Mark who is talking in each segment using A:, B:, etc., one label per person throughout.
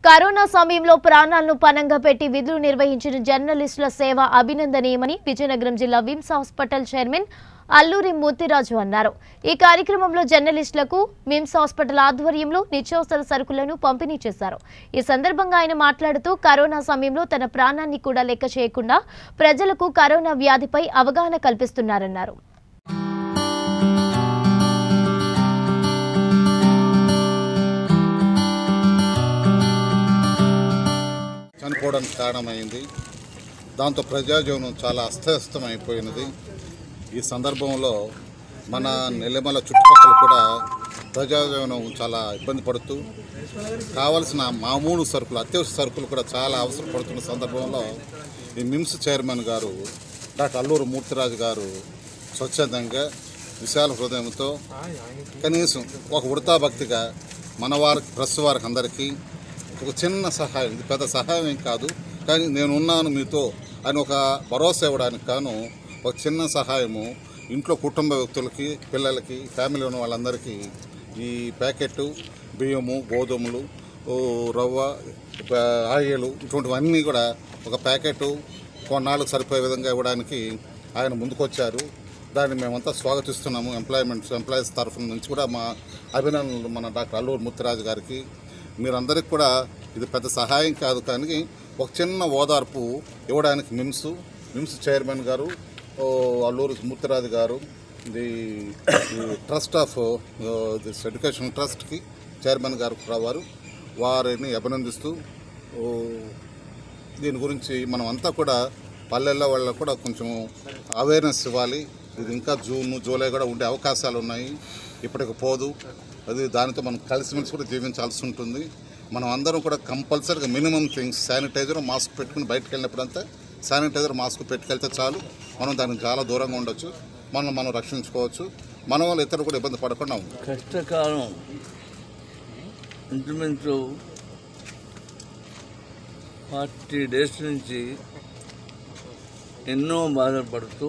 A: corona సమయంలో ప్రాణాలను పనంగా పెట్టి విధులు నిర్వహించిన జర్నలిస్టుల సేవ అభినందనీయమని విజయనగరం జిల్లా VIMS hospital chairman Alluri Murthyraju అన్నారు ఈ కార్యక్రమంలో జర్నలిస్టులకు మిమ్స్ హాస్పిటల్ ఆధ్వర్యంలో నిత్యావసర సరుకులను పంపిణీ చేశారు ఈ సందర్భంగా ఆయన మాట్లాడుతూ కరోనా సమయంలో తన ప్రాణాన్ని కూడా లెక్క చేయకుండా ప్రజలకు కరోనా వ్యాధిపై అవగాహన కల్పిస్తున్నారన్నారు
B: చనిపోవడానికి కారణమైంది దాంతో ప్రజాజీవనం చాలా అస్తవ్యస్తం అయిపోయినది ఈ సందర్భంలో మన నెల్లిమల చుట్టుపక్కల కూడా ప్రజాజీవనం చాలా ఇబ్బంది పడుతూ కావలసిన మామూలు సరుకులు అత్యవసర సరుకులు కూడా చాలా అవసరం పడుతున్న సందర్భంలో ఈ మిమ్స్ చైర్మన్ గారు డాక్టర్ అల్లూరు మూర్తిరాజు గారు స్వచ్ఛందంగా విశాల హృదయంతో కనీసం ఒక ఉడతా భక్తిగా మన వారికి ప్రెస్ వారికి అందరికీ ఒక చిన్న సహాయం ఇది పెద్ద సహాయం ఏం కాదు కానీ నేను ఉన్నాను మీతో అని ఒక భరోసా ఇవ్వడానికి గాను ఒక చిన్న సహాయము ఇంట్లో కుటుంబ వ్యక్తులకి పిల్లలకి ఫ్యామిలీ ఉన్న వాళ్ళందరికీ ఈ ప్యాకెట్ బియ్యము గోధుమలు ఓ, రవ్వ ప- ఆయిలు ఇటువంటివన్నీ కూడా ఒక ప్యాకెట్ కొన్నాళ్ళకు సరిపోయే విధంగా ఇవ్వడానికి ఆయన ముందుకొచ్చారు దాన్ని మేమంతా స్వాగతిస్తున్నాము ఎంప్లాయ్మెంట్స్ ఎంప్లాయీస్ తరఫున నుంచి కూడా మా అభినందనలు మన డాక్టర్ అల్లూరు ముత్తిరాజు గారికి మీరందరికీ కూడా ఇది పెద్ద సహాయం కాదు కానీ ఒక చిన్న ఓదార్పు ఇవ్వడానికి మిమ్స్ మిమ్స్ చైర్మన్ గారు ఓ, అల్లూరు ముత్తిరాజు గారు the trust of this education ట్రస్ట్కి చైర్మన్ గారు కూడా వారు వారిని అభినందిస్తూ ఓ, దీని గురించి మనం అంతా కూడా పల్లెల్లో వాళ్ళకు కూడా కొంచెం అవేర్నెస్ ఇవ్వాలి ఇది ఇంకా జూన్ జూలై కూడా ఉండే అవకాశాలు ఉన్నాయి ఇప్పటికి పోదు అది దానితో మనం కలిసిమెలిసి కూడా జీవించాల్సి ఉంటుంది మనం అందరం కూడా కంపల్సరీగా మినిమం థింగ్స్ శానిటైజర్ మాస్క్ పెట్టుకుని బయటకు వెళ్ళినప్పుడంతా శానిటైజర్ మాస్క్ పెట్టుకెళ్తే చాలు మనం దానికి చాలా దూరంగా ఉండొచ్చు మనం మనం రక్షించుకోవచ్చు మన వాళ్ళు ఇతరులు కూడా ఇబ్బంది పడకుండా ఉంటాం
C: కష్టకాలం ఇంచుమించు ఫార్టీ డేస్ నుంచి ఎన్నో బాధలు పడుతూ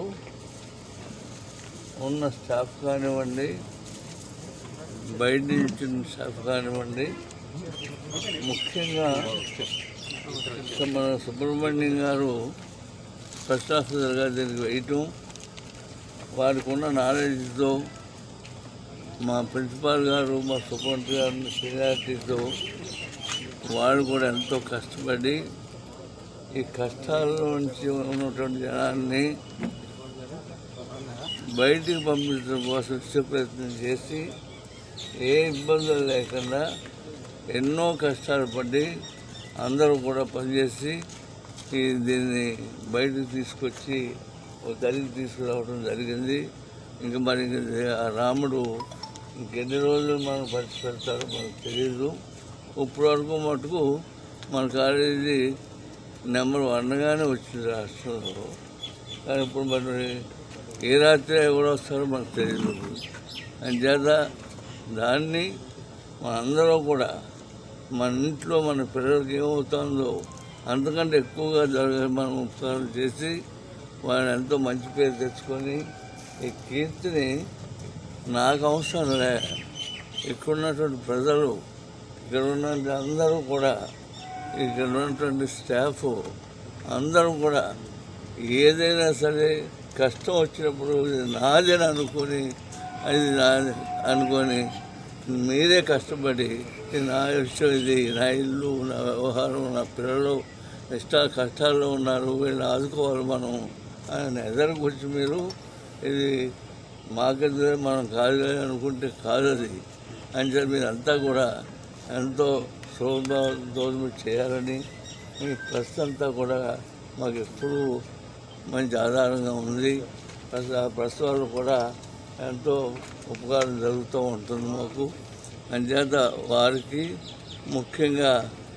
C: ఉన్న స్టాఫ్ కానివ్వండి బయట నుంచి ఉన్న స్టాఫ్ కానివ్వండి ముఖ్యంగా ఇక్కడ మన సుబ్రహ్మణ్యం గారు ఫస్ట్ ఆఫీసర్గా దీనికి వేయటం వారికి ఉన్న నాలెడ్జ్తో మా ప్రిన్సిపాల్ గారు మా సూపరింట్ గారు సీనియారిటీతో వాళ్ళు కూడా ఎంతో కష్టపడి ఈ కష్టాల్లో నుంచి ఉన్నటువంటి జనాన్ని బయటికి పంపించడం కోసం ఇచ్చే ప్రయత్నం చేసి ఏ ఇబ్బందులు లేకుండా ఎన్నో కష్టాలు పడి అందరూ కూడా పనిచేసి ఈ దీన్ని బయటకు తీసుకొచ్చి ఒక దళికి తీసుకురావడం జరిగింది ఇంకా మరి ఇంక ఆ రాముడు ఇంకెన్ని రోజులు మనకు పరిచి పెడతారో మనకు తెలియదు ఇప్పటి వరకు మటుకు మన కాలేజీ నెంబర్ వన్గానే వచ్చింది రాష్ట్రంలో కానీ ఇప్పుడు మరి ఏ రాత్రి ఎవరు వస్తారో మనకు తెలియదు అంచేత దాన్ని మనందరం కూడా మన ఇంట్లో మన పిల్లలకి ఏమవుతుందో అంతకంటే ఎక్కువగా జరగ మనం ఉపకారం చేసి వాళ్ళని ఎంతో మంచి పేరు తెచ్చుకొని ఈ కీర్తిని నాకు అవసరం లే ఇక్కడ ఉన్నటువంటి ప్రజలు ఇక్కడ ఉన్నటువంటి అందరూ కూడా ఇక్కడ ఉన్నటువంటి స్టాఫ్ అందరూ కూడా ఏదైనా సరే కష్టం వచ్చినప్పుడు ఇది నాదని అనుకొని అది నాది అనుకొని మీరే కష్టపడి ఇది నా విషయం ఇది నా ఇల్లు నా వ్యవహారం నా పిల్లలు ఇష్ట కష్టాల్లో ఉన్నారు వీళ్ళని ఆదుకోవాలి మనం ఆయన ఎదరకొచ్చి మీరు ఇది మాకెదురే మనం కాదు అనుకుంటే కాదు అది అని చెప్పి మీరంతా కూడా ఎంతో శోభతో మీరు చేయాలని మీ ప్రెస్ అంతా కూడా మాకు ఎప్పుడూ మంచి ఆధారంగా ఉంది ప్లస్ ఆ ప్రెస్ వాళ్ళు కూడా ఎంతో ఉపకారం జరుగుతూ ఉంటుంది మాకు అంచేత వారికి ముఖ్యంగా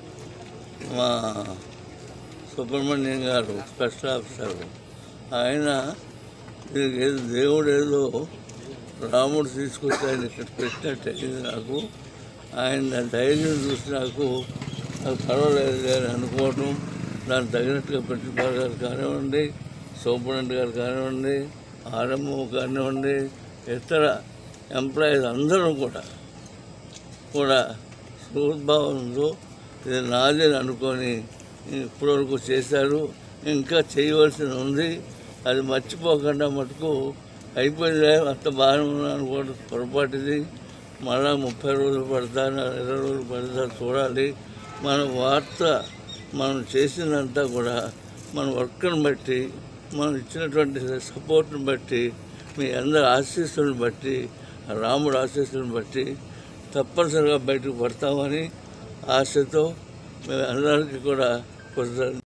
C: మా సుబ్రహ్మణ్యం గారు స్పెషల్ ఆఫీసర్ ఆయన దీనికి ఏదో దేవుడు ఏదో రాముడు తీసుకొచ్చి ఆయన ఇక్కడ పెట్టినట్టు అయింది నాకు ఆయన ధైర్యం చూసి నాకు నాకు పర్వాలేదు అని అనుకోవటం దానికి తగినట్టుగా ప్రిన్సిపాల్ గారు కానివ్వండి సూపరింటెండెంట్ గారు కానివ్వండి ఆర్ఎంఓ కానివ్వండి ఇతర ఎంప్లాయీస్ అందరూ కూడా కూడా సుహృద్భావంతో ఇది నాది అని అనుకొని ఇప్పటివరకు చేశారు ఇంకా చేయవలసి ఉంది అది మర్చిపోకుండా మటుకు అయిపోయింది అంత బాగానే ఉన్నాను అనుకోవడం పొరపాటుది మళ్ళా ముప్పై రోజులు పడతా ఇరవై రోజులు పడతా చూడాలి మన వార్త మనం చేసిందంతా కూడా మన వర్క్ను బట్టి మనం ఇచ్చినటువంటి సపోర్ట్ని బట్టి మీ అందరి ఆశీస్సులను బట్టి రాముడు ఆశీస్సులను బట్టి తప్పనిసరిగా బయటకు పడతామని ఆశతో మేము అందరికీ కూడా కృతజ్ఞతలు